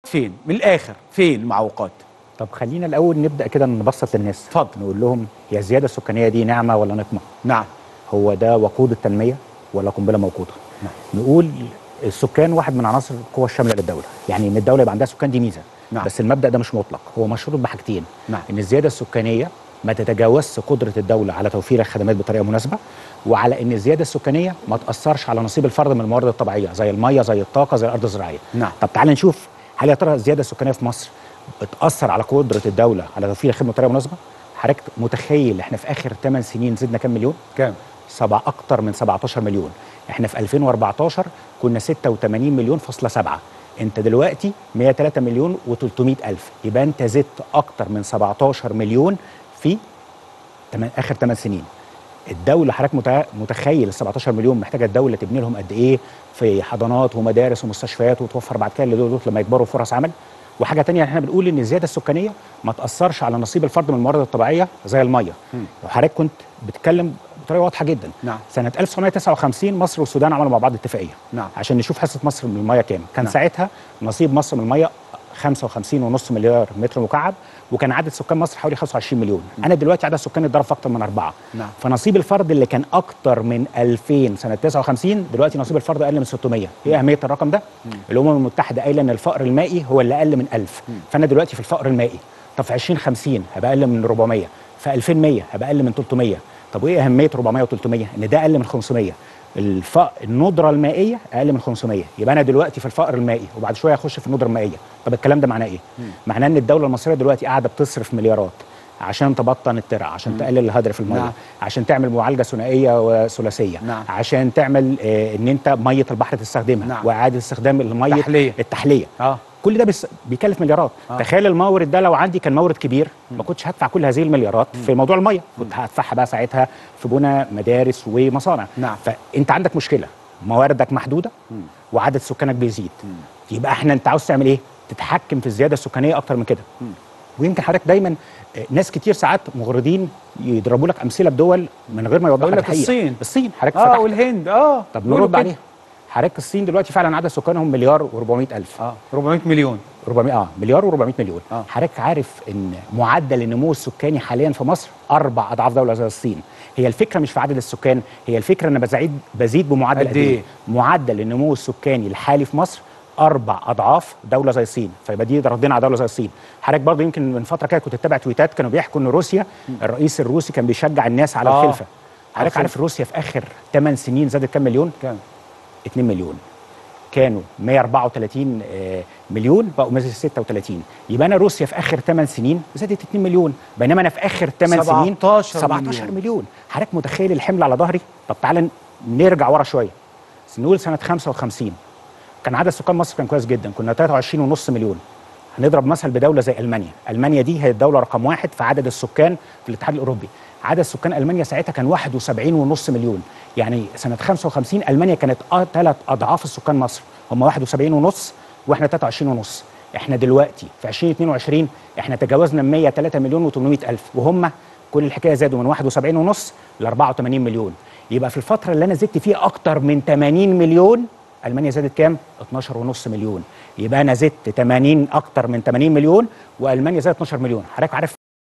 فين من الاخر فين المعوقات طب خلينا الاول نبدا كده نبسط للناس اتفضل. نقول لهم هي الزياده السكانيه دي نعمه ولا نقمه نعم هو ده وقود التنميه ولا قنبله موقوته نعم. نقول السكان واحد من عناصر القوى الشامله للدوله يعني ان الدوله يبقى عندها سكان دي ميزه نعم. بس المبدا ده مش مطلق هو مشروط بحاجتين نعم. ان الزياده السكانيه ما تتجاوزش قدره الدوله على توفير الخدمات بطريقه مناسبه وعلى ان الزياده السكانيه ما تاثرش على نصيب الفرد من الموارد الطبيعيه زي الميه زي الطاقه زي الارض الزراعيه نعم. طب تعال نشوف هل يا ترى الزياده السكانيه في مصر بتاثر على قدره الدوله على توفير الخدمه بطريقه مناسبه حضرتك متخيل احنا في اخر 8 سنين زدنا كام مليون كام سبع اكتر من 17 مليون احنا في 2014 كنا 86 مليون فاصلة سبعة انت دلوقتي 103 مليون و300 الف يبقى انت زدت اكتر من 17 مليون في تمن اخر 8 سنين الدوله حضرتك متع- متخيل ال 17 مليون محتاجه الدوله تبني لهم قد ايه في حضانات ومدارس ومستشفيات وتوفر بعد كده لدول لما يكبروا فرص عمل وحاجه تانية احنا بنقول ان الزياده السكانيه ما تاثرش على نصيب الفرد من الموارد الطبيعيه زي الميه لو حضرتك كنت بتتكلم بطريقه واضحه جدا نعم. سنه 1959 مصر والسودان عملوا مع بعض اتفاقيه نعم. عشان نشوف حصه مصر من الميه كام كان نعم. ساعتها نصيب مصر من الميه 55.5 مليار متر مكعب وكان عدد سكان مصر حوالي 25 مليون انا دلوقتي عدد سكاني اتضرب في اكتر من اربعه نعم. فنصيب الفرد اللي كان اكتر من 2000 سنه 59 دلوقتي نصيب الفرد اقل من 600 ايه اهميه الرقم ده الامم المتحده قايله ان الفقر المائي هو اللي اقل من 1000 فانا دلوقتي في الفقر المائي طب في 2050 هبقى اقل من 400 في 2100 هبقى اقل من 300 طب وايه اهميه 400 و300 ان ده اقل من 500 الف... الندره المائيه اقل من 500 يبقى انا دلوقتي في الفقر المائي وبعد شويه اخش في الندره المائيه طب الكلام ده معناه ايه معناه ان الدوله المصريه دلوقتي قاعده بتصرف مليارات عشان تبطن الترع عشان تقلل الهدر في الميه نعم. عشان تعمل معالجه ثنائيه وثلاثيه نعم. عشان تعمل آه ان انت ميه البحر تستخدمها نعم. واعاده استخدام الميه تحلية. التحليه اه كل ده بس بيكلف مليارات آه. آه. تخيل المورد ده لو عندي كان مورد كبير ما كنتش هدفع كل هذه المليارات في موضوع الميه كنت هدفعها بقى ساعتها في بنى مدارس ومصانع نعم. فانت عندك مشكله مواردك محدوده وعدد سكانك بيزيد يبقى احنا انت عاوز تعمل ايه تتحكم في الزياده السكانيه اكتر من كده ويمكن حضرتك دايما آه، ناس كتير ساعات مغردين يضربوا لك امثله بدول من غير ما يوضحوا يقول لك الحقيقة. الصين. الصين حضرتك اه فتحت والهند اه طب بيقولوا نرد كده. عليها حضرتك الصين دلوقتي فعلا عدد سكانهم مليار و400 الف اه 400 مليون 400 اه مليار و400 مليون آه. حضرتك عارف ان معدل النمو السكاني حاليا في مصر اربع اضعاف دوله زي الصين هي الفكره مش في عدد السكان هي الفكره ان بزيد بزيد بمعدل قد قد ايه إيه؟ معدل النمو السكاني الحالي في مصر اربع اضعاف دوله زي الصين فيبقى دي ردنا على دوله زي الصين حضرتك برضه يمكن من فتره كده كنت تتابع تويتات كانوا بيحكوا ان روسيا الرئيس الروسي كان بيشجع الناس على آه. الخلفه على حضرتك عارف روسيا في اخر 8 سنين زادت كام مليون كام 2 مليون كانوا 134 آه، مليون بقوا 136 يبقى انا روسيا في اخر 8 سنين زادت 2 مليون بينما انا في اخر 8 سنين 17 17 مليون. مليون حضرتك متخيل الحمل على ظهري طب تعالى نرجع ورا شويه بس نقول سنه 55 كان عدد سكان مصر كان كويس جدا كنا 23.5 مليون هنضرب مثل بدوله زي المانيا المانيا دي هي الدوله رقم واحد في عدد السكان في الاتحاد الاوروبي عدد سكان المانيا ساعتها كان 71.5 مليون يعني سنه 55 المانيا كانت ثلاث اضعاف السكان مصر هم 71.5 واحنا 23.5 احنا دلوقتي في 2022 احنا تجاوزنا 103 مليون و800 الف وهم كل الحكايه زادوا من 71.5 ل 84 مليون يبقى في الفتره اللي انا زدت فيها اكتر من 80 مليون المانيا زادت كام 12.5 مليون يبقى انا زدت 80 اكتر من 80 مليون والمانيا زادت 12 مليون حضرتك عارف